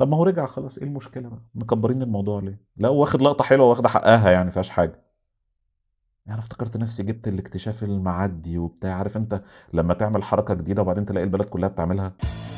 طب ما هو رجع خلاص ايه المشكله بقى مكبرين الموضوع ليه لا واخد لقطه حلوه واخده حقها يعني فيهاش حاجه يعني افتكرت نفسي جبت الاكتشاف المعدي وبتاع عارف انت لما تعمل حركه جديده وبعدين تلاقي البلد كلها بتعملها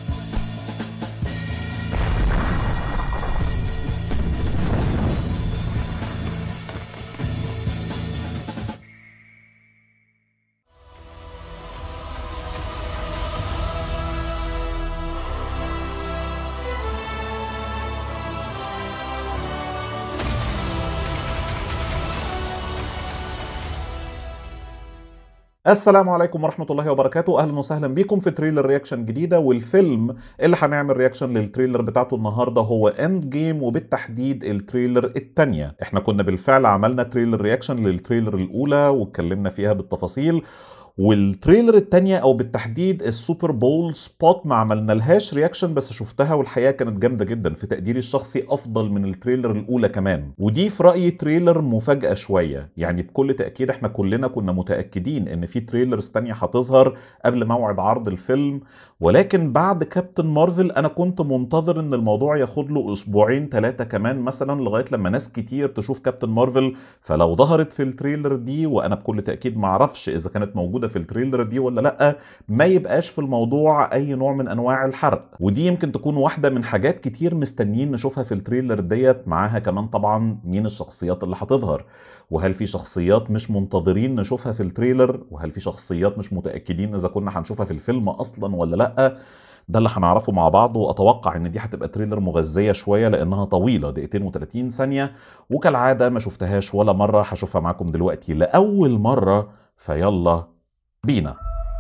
السلام عليكم ورحمة الله وبركاته أهلا وسهلا بكم في تريلر رياكشن جديدة والفيلم اللي هنعمل رياكشن للتريلر بتاعته النهاردة هو اند جيم وبالتحديد التريلر التانية احنا كنا بالفعل عملنا تريلر رياكشن للتريلر الأولى واتكلمنا فيها بالتفاصيل والتريلر التانية او بالتحديد السوبر بول سبوت ما عملنا لهاش رياكشن بس شفتها والحقيقه كانت جامده جدا في تقديري الشخصي افضل من التريلر الاولى كمان ودي في رايي تريلر مفاجاه شويه يعني بكل تاكيد احنا كلنا كنا متاكدين ان في تريلرز تانية هتظهر قبل موعد عرض الفيلم ولكن بعد كابتن مارفل انا كنت منتظر ان الموضوع ياخد له اسبوعين ثلاثه كمان مثلا لغايه لما ناس كتير تشوف كابتن مارفل فلو ظهرت في التريلر دي وانا بكل تاكيد ما اعرفش اذا كانت موجوده في التريلر دي ولا لا ما يبقاش في الموضوع اي نوع من انواع الحرق ودي يمكن تكون واحده من حاجات كتير مستنيين نشوفها في التريلر ديت معاها كمان طبعا مين الشخصيات اللي هتظهر وهل في شخصيات مش منتظرين نشوفها في التريلر وهل في شخصيات مش متاكدين اذا كنا هنشوفها في الفيلم اصلا ولا لا ده اللي هنعرفه مع بعض واتوقع ان دي هتبقى تريلر مغذيه شويه لانها طويله دقيقتين و30 ثانيه وكالعاده ما شفتهاش ولا مره هشوفها معاكم دلوقتي لاول مره فيلا بينا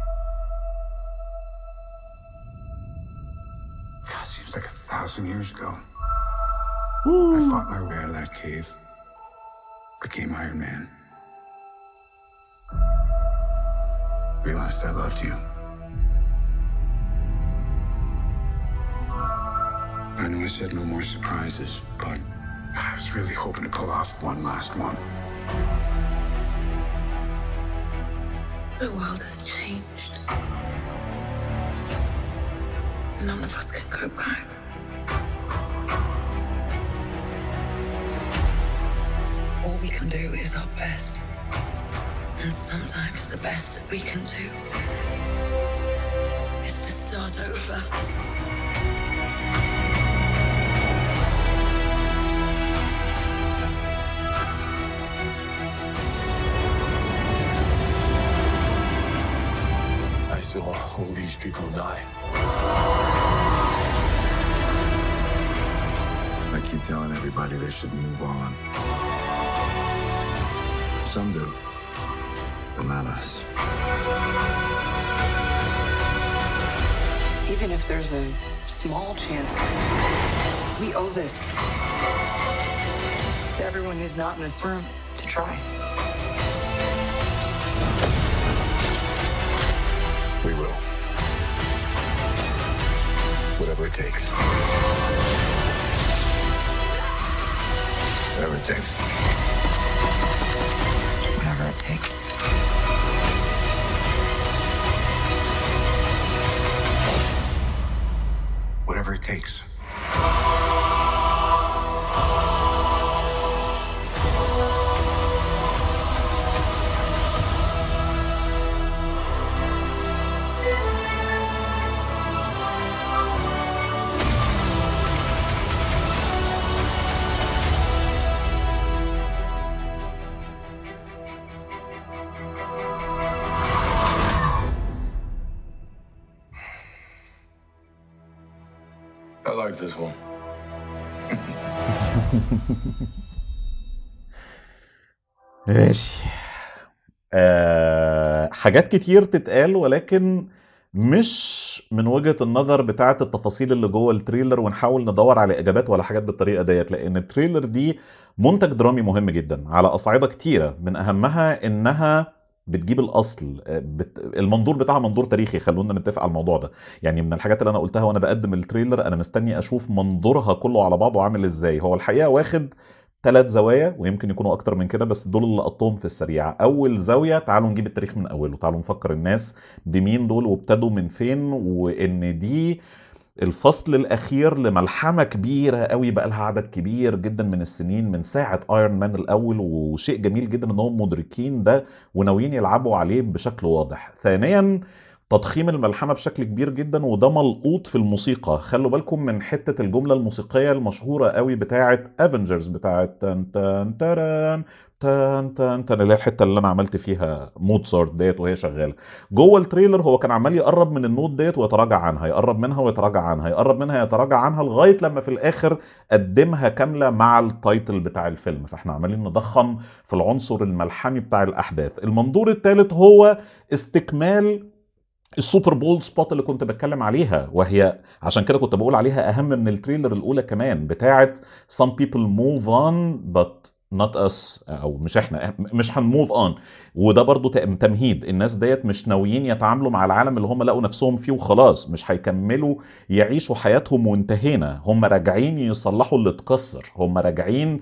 God, seems like a thousand years ago. I fought my way out of that cave, became Iron Man. Realized I loved you. I know I said no more surprises, but I was really hoping to pull off one last one. The world has changed. None of us can go back. All we can do is our best. And sometimes the best that we can do is to start over. I saw all these people die. I keep telling everybody they should move on. Some do, but not us. Even if there's a small chance, we owe this to everyone who's not in this room to try. We will. Whatever it takes. Whatever it takes. Whatever it takes. Whatever it takes. I like this one. ماشي آه حاجات كتير تتقال ولكن مش من وجهة النظر بتاعة التفاصيل اللي جوه التريلر ونحاول ندور على اجابات ولا حاجات بالطريقة ديت لان التريلر دي منتج درامي مهم جدا على اصعدة كتيرة من اهمها انها بتجيب الاصل آه، بت... المنظور بتاعها منظور تاريخي خلونا نتفق على الموضوع ده يعني من الحاجات اللي انا قلتها وانا بقدم التريلر انا مستني اشوف منظورها كله على بعضه عامل ازاي هو الحقيقه واخد ثلاث زوايا ويمكن يكونوا اكتر من كده بس دول اللي لقطتهم في السريع اول زاويه تعالوا نجيب التاريخ من اوله تعالوا نفكر الناس بمين دول وابتدوا من فين وان دي الفصل الاخير لملحمه كبيره قوي بقى لها عدد كبير جدا من السنين من ساعه ايرون مان الاول وشيء جميل جدا انهم مدركين ده وناويين يلعبوا عليه بشكل واضح ثانيا تضخيم الملحمة بشكل كبير جدا وده ملقوط في الموسيقى خلوا بالكم من حتة الجملة الموسيقية المشهورة قوي بتاعة افنجرز بتاعة تن تن تران تن تن تن اللي هي الحتة اللي انا عملت فيها موتسارت ديت وهي شغالة جوه التريلر هو كان عمال يقرب من النوت ديت ويتراجع عنها يقرب منها ويتراجع عنها يقرب منها يتراجع عنها لغاية لما في الاخر قدمها كاملة مع التايتل بتاع الفيلم فاحنا عمالين نضخم في العنصر الملحمي بتاع الاحداث المنظور الثالث هو استكمال السوبر بول سبوت اللي كنت بتكلم عليها وهي عشان كده كنت بقول عليها اهم من التريلر الاولى كمان بتاعه some people move on but not us او مش احنا مش هنموف اون وده برضو تمهيد الناس ديت مش ناويين يتعاملوا مع العالم اللي هم لقوا نفسهم فيه وخلاص مش هيكملوا يعيشوا حياتهم وانتهينا هم راجعين يصلحوا اللي اتكسر هم راجعين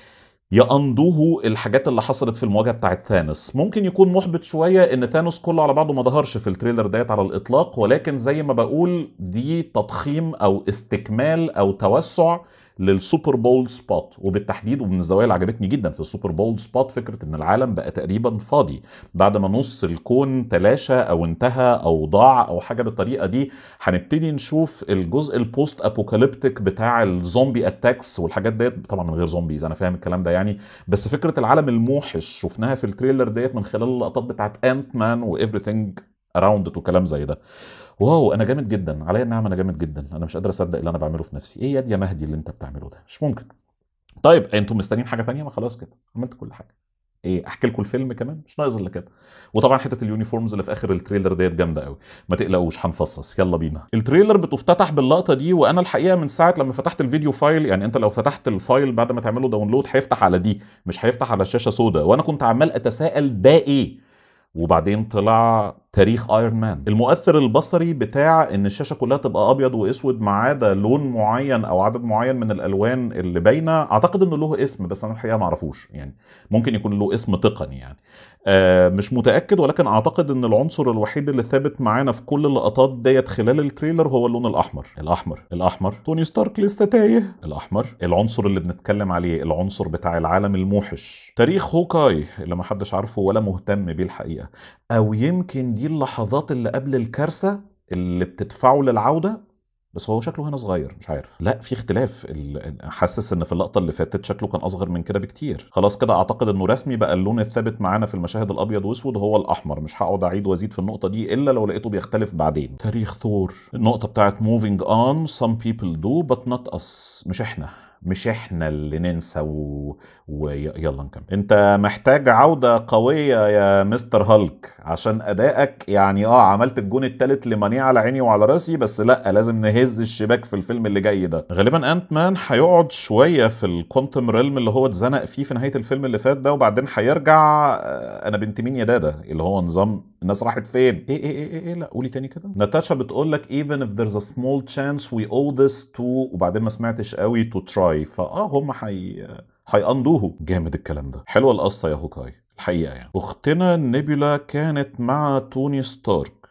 يأنضوه الحاجات اللي حصلت في المواجهه بتاعت ثانوس ممكن يكون محبط شويه ان ثانوس كله على بعضه ما ظهرش في التريلر ديت على الاطلاق ولكن زي ما بقول دي تضخيم او استكمال او توسع للسوبر بول سبوت وبالتحديد ومن الزوايا اللي عجبتني جدا في السوبر بول سبوت فكره ان العالم بقى تقريبا فاضي بعد ما نص الكون تلاشى او انتهى او ضاع او حاجه بالطريقه دي هنبتدي نشوف الجزء البوست ابوكاليبتيك بتاع الزومبي اتاكس والحاجات ديت طبعا من غير زومبيز انا فاهم الكلام ده يعني بس فكره العالم الموحش شفناها في التريلر ديت من خلال اللقطات بتاعت انت مان وايفريثينج اراوند ات وكلام زي ده واو انا جامد جدا عليا النعمه انا جامد جدا انا مش قادر اصدق اللي انا بعمله في نفسي ايه يا دي يا مهدي اللي انت بتعمله ده مش ممكن طيب انتوا مستنيين حاجه تانية ما خلاص كده عملت كل حاجه ايه احكي لكم الفيلم كمان مش ناقص الا كده وطبعا حته اليونيفورمز اللي في اخر التريلر ديت جامده قوي ما تقلقوش هنفصص يلا بينا التريلر بتفتتح باللقطه دي وانا الحقيقه من ساعه لما فتحت الفيديو فايل يعني انت لو فتحت الفايل بعد ما تعمله داونلود هيفتح على دي مش هيفتح على شاشه سوداء وانا كنت عمال اتساءل ده ايه وبعدين طلع تاريخ ايرون مان المؤثر البصري بتاع ان الشاشه كلها تبقى ابيض واسود ما عدا لون معين او عدد معين من الالوان اللي باينه اعتقد انه له اسم بس انا الحقيقه ما اعرفوش يعني ممكن يكون له اسم تقني يعني آه مش متاكد ولكن اعتقد ان العنصر الوحيد اللي ثابت معانا في كل اللقطات ديت خلال التريلر هو اللون الاحمر الاحمر الاحمر توني ستارك لسه تايه الاحمر العنصر اللي بنتكلم عليه العنصر بتاع العالم الموحش تاريخ هوكاي اللي ما حدش عارفه ولا مهتم بيه الحقيقه او يمكن دي اللحظات اللي قبل الكارثه اللي بتدفعه للعوده بس هو شكله هنا صغير مش عارف لا في اختلاف ال- حاسس ان في اللقطه اللي فاتت شكله كان اصغر من كده بكتير خلاص كده اعتقد انه رسمي بقى اللون الثابت معانا في المشاهد الابيض واسود هو الاحمر مش هقعد اعيد وازيد في النقطه دي الا لو لقيته بيختلف بعدين تاريخ ثور النقطه بتاعت moving on some people do but not us مش احنا مش احنا اللي ننسى و... ويلا نكمل انت محتاج عودة قوية يا مستر هالك عشان ادائك يعني اه عملت الجون التالت لماني على عيني وعلى راسي بس لا لازم نهز الشباك في الفيلم اللي جاي ده غالبا انت مان هيقعد شوية في الكوانتم ريلم اللي هو اتزنق فيه في نهاية الفيلم اللي فات ده وبعدين هيرجع آه، انا بنت مين يا دادا اللي هو نظام الناس راحت فين ايه ايه ايه ايه, إيه لا قولي تاني كده ناتاشا بتقول لك even if there's a small chance we owe this to وبعدين ما سمعتش قوي to try فاه هم حي هيقندوه جامد الكلام ده حلوه القصه يا هوكاي الحقيقه يعني اختنا نيبولا كانت مع توني ستارك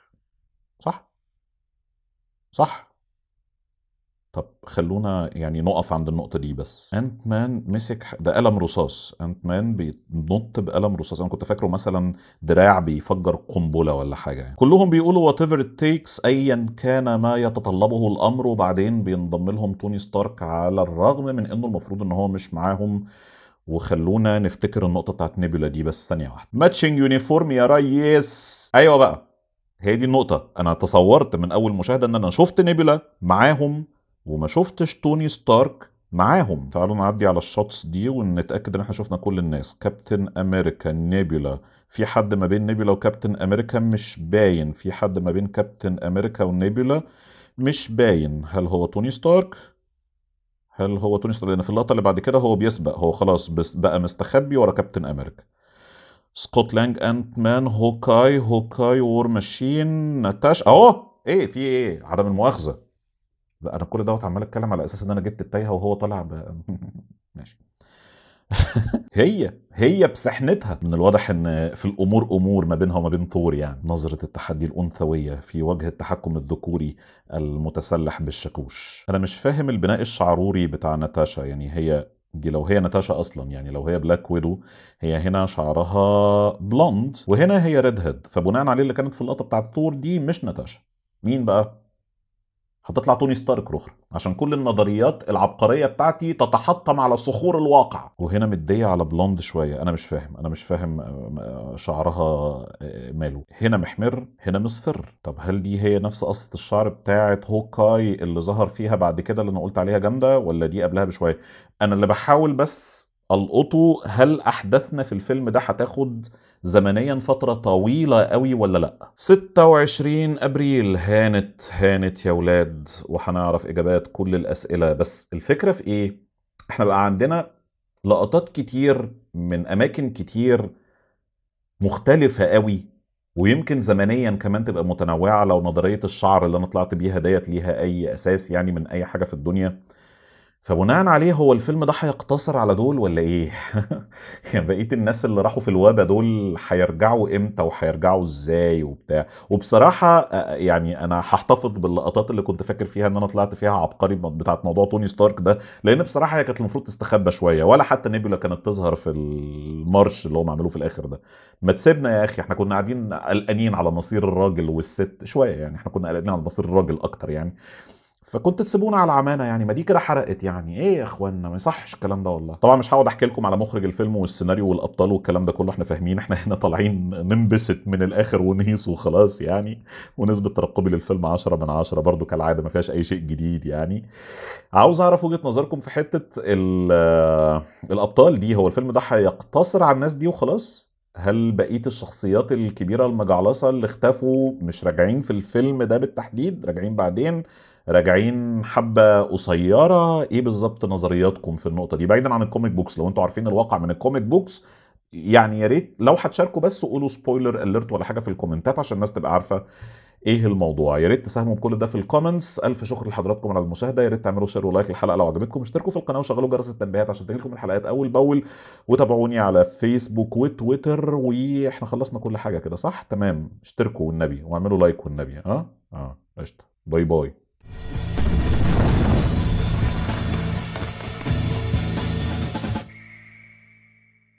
صح صح طب خلونا يعني نقف عند النقطة دي بس انت مان مسك ح- ده قلم رصاص انت مان بينط بقلم رصاص انا كنت فاكره مثلا دراع بيفجر قنبلة ولا حاجة يعني. كلهم بيقولوا whatever it takes ايا كان ما يتطلبه الامر وبعدين بينضم لهم توني ستارك على الرغم من انه المفروض ان هو مش معاهم وخلونا نفتكر النقطة بتاعت نيبولا دي بس ثانية واحدة ماتشنج يونيفورم يا ريس ايوه بقى هي دي النقطة أنا تصورت من أول مشاهدة إن أنا شفت نيبولا معاهم وما شفتش توني ستارك معاهم تعالوا نعدي على الشوتس دي ونتأكد إن إحنا شفنا كل الناس كابتن أمريكا نيبولا في حد ما بين نيبولا وكابتن أمريكا مش باين في حد ما بين كابتن أمريكا ونيبولا مش باين هل هو توني ستارك هل هو توني ستارك لأن في اللقطة اللي بعد كده هو بيسبق هو خلاص بس بقى مستخبي ورا كابتن أمريكا سكوت لانج انت مان هوكاي هوكاي وور ماشين ناتاش اهو ايه في ايه عدم المؤاخذه لا انا كل دوت عمال اتكلم على اساس ان انا جبت التايهه وهو طالع ب... ماشي هي هي بسحنتها من الواضح ان في الامور امور ما بينها وما بين ثور يعني نظره التحدي الانثويه في وجه التحكم الذكوري المتسلح بالشاكوش انا مش فاهم البناء الشعروري بتاع ناتاشا يعني هي دي لو هي ناتاشا اصلا يعني لو هي بلاك ويدو هي هنا شعرها بلوند وهنا هي ريد هيد فبناء عليه اللي كانت في اللقطه بتاعت ثور دي مش ناتاشا مين بقى هتطلع توني ستارك رخرة عشان كل النظريات العبقريه بتاعتي تتحطم على صخور الواقع وهنا مديه على بلوند شويه انا مش فاهم انا مش فاهم آه، شعرها آه، ماله هنا محمر هنا مصفر طب هل دي هي نفس قصه الشعر بتاعه هوكاي اللي ظهر فيها بعد كده اللي انا قلت عليها جامده ولا دي قبلها بشويه انا اللي بحاول بس القطه هل احداثنا في الفيلم ده هتاخد زمنيا فترة طويلة قوي ولا لا 26 ابريل هانت هانت يا ولاد وهنعرف اجابات كل الاسئلة بس الفكرة في ايه احنا بقى عندنا لقطات كتير من اماكن كتير مختلفة قوي ويمكن زمنيا كمان تبقى متنوعة لو نظرية الشعر اللي انا طلعت بيها ديت ليها اي اساس يعني من اي حاجة في الدنيا فبناء عليه هو الفيلم ده هيقتصر على دول ولا ايه؟ يعني بقيه الناس اللي راحوا في الوبا دول هيرجعوا امتى وهيرجعوا ازاي وبتاع وبصراحه آه، يعني انا هحتفظ باللقطات اللي كنت فاكر فيها ان انا طلعت فيها عبقري بتاعت موضوع توني ستارك ده لان بصراحه هي كانت المفروض تستخبى شويه ولا حتى نيبولا كانت تظهر في المارش اللي هم عملوه في الاخر ده ما تسيبنا يا اخي احنا كنا قاعدين قلقانين على مصير الراجل والست شويه يعني احنا كنا قلقانين على مصير الراجل اكتر يعني فكنت تسيبونا على العمانه يعني ما دي كده حرقت يعني ايه يا اخوانا ما يصحش الكلام ده والله طبعا مش هقعد احكي لكم على مخرج الفيلم والسيناريو والابطال والكلام ده كله احنا فاهمين احنا هنا طالعين ننبسط من الاخر ونهيص وخلاص يعني ونسبه ترقبي للفيلم 10 من 10 برضو كالعاده ما فيهاش اي شيء جديد يعني عاوز اعرف وجهه نظركم في حته ال- الابطال دي هو الفيلم ده هيقتصر على الناس دي وخلاص هل بقيه الشخصيات الكبيره المجعلصه اللي اختفوا مش راجعين في الفيلم ده بالتحديد راجعين بعدين راجعين حبه قصيره ايه بالظبط نظرياتكم في النقطه دي بعيدا عن الكوميك بوكس لو انتوا عارفين الواقع من الكوميك بوكس يعني يا ريت لو هتشاركوا بس قولوا سبويلر اليرت ولا حاجه في الكومنتات عشان الناس تبقى عارفه ايه الموضوع يا ريت تساهموا بكل ده في الكومنتس الف شكر لحضراتكم على المشاهده يا ريت تعملوا شير ولايك للحلقه لو عجبتكم اشتركوا في القناه وشغلوا جرس التنبيهات عشان تجيلكم الحلقات اول باول وتابعوني على فيسبوك وتويتر واحنا خلصنا كل حاجه كده صح تمام اشتركوا والنبي واعملوا لايك والنبي اه اه قشطه باي باي